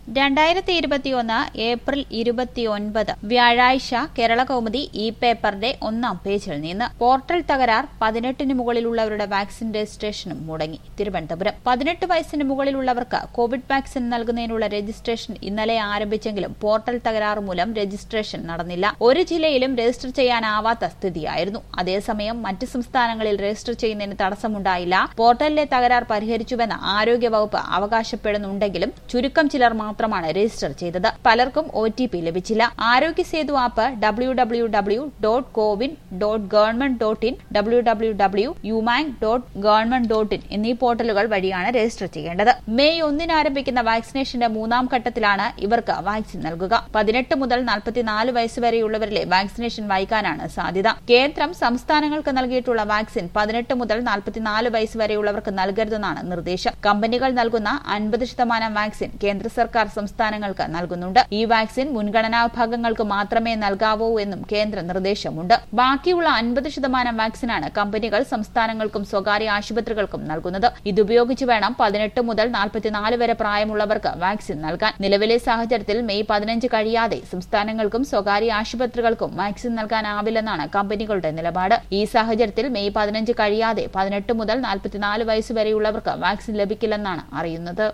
രണ്ടായിരത്തി ഇരുപത്തിയൊന്ന് ഏപ്രിൽ ഇരുപത്തിയൊൻപത് വ്യാഴാഴ്ച കേരള കൗമുദി ഇ പേപ്പറിന്റെ ഒന്നാം പേജിൽ നിന്ന് പോർട്ടൽ തകരാർ പതിനെട്ടിന് മുകളിലുള്ളവരുടെ വാക്സിൻ രജിസ്ട്രേഷനും മുടങ്ങി തിരുവനന്തപുരം പതിനെട്ട് വയസ്സിന് മുകളിലുള്ളവർക്ക് കോവിഡ് വാക്സിൻ നൽകുന്നതിനുള്ള രജിസ്ട്രേഷൻ ഇന്നലെ ആരംഭിച്ചെങ്കിലും പോർട്ടൽ തകരാർ മൂലം രജിസ്ട്രേഷൻ നടന്നില്ല ഒരു ജില്ലയിലും രജിസ്റ്റർ ചെയ്യാനാവാത്ത സ്ഥിതിയായിരുന്നു അതേസമയം മറ്റ് സംസ്ഥാനങ്ങളിൽ രജിസ്റ്റർ ചെയ്യുന്നതിന് തടസ്സമുണ്ടായില്ല പോർട്ടലിലെ തകരാർ പരിഹരിച്ചുവെന്ന് ആരോഗ്യവകുപ്പ് അവകാശപ്പെടുന്നുണ്ടെങ്കിലും ചുരുക്കം ചിലർ മാത്രമാണ് രജിസ്റ്റർ ചെയ്തത് പലർക്കും ഒ ടി പി ലഭിച്ചില്ല Aarogya Setu app W W W dot CoWIN dot government dot in W W W Umang dot government dot in എന്നീ പോർട്ടലുകൾ വഴിയാണ് രജിസ്റ്റർ ചെയ്യേണ്ടത് മെയ് ഒന്നിന് ആരംഭിക്കുന്ന വാക്സിനേഷന്റെ മൂന്നാം ഘട്ടത്തിലാണ് ഇവർക്ക് വാക്സിൻ നൽകുക പതിനെട്ട് മുതൽ നാൽപ്പത്തിനാല് വയസ്സ് വരെയുള്ളവരിലെ വാക്സിനേഷൻ വൈകാനാണ് സാധ്യത കേന്ദ്രം സംസ്ഥാനങ്ങൾക്ക് നൽകിയിട്ടുള്ള വാക്സിൻ പതിനെട്ട് മുതൽ നാൽപ്പത്തിനാല് വയസ്സ് വരെയുള്ളവർക്ക് നൽകരുതെന്നാണ് നിർദ്ദേശം കമ്പനികൾ നൽകുന്ന അൻപത് ശതമാനം വാക്സിൻ കേന്ദ്ര സർക്കാർ സംസ്ഥാനങ്ങൾക്ക് നൽകുന്നുണ്ട് ഈ വാക്സിൻ മുൻഗണനാ വിഭാഗങ്ങൾക്ക് മാത്രമേ നൽകാവൂ എന്നും കേന്ദ്ര നിർദ്ദേശമുണ്ട് ബാക്കിയുള്ള അൻപത് ശതമാനം വാക്സിനാണ് കമ്പനികൾ സംസ്ഥാനങ്ങൾക്കും സ്വകാര്യ ആശുപത്രികൾക്കും നൽകുന്നത് ഇതുപയോഗിച്ച് വേണം പതിനെട്ട് മുതൽ നാൽപ്പത്തിനാല് വരെ പ്രായമുള്ളവർക്ക് വാക്സിൻ നൽകാൻ നിലവിലെ സാഹചര്യത്തിൽ മെയ് പതിനഞ്ച് കഴിയാതെ സംസ്ഥാനങ്ങൾക്കും സ്വകാര്യ ആശുപത്രികൾക്കും വാക്സിൻ നൽകാനാവില്ലെന്നാണ് കമ്പനികളുടെ നിലപാട് ഈ സാഹചര്യത്തിൽ മെയ് പതിനഞ്ച് കഴിയാതെ പതിനെട്ട് മുതൽ നാൽപ്പത്തിനാല് വയസ്സ് വരെയുള്ളവർക്ക് വാക്സിൻ ലഭിക്കില്ലെന്നാണ് അറിയുന്നത്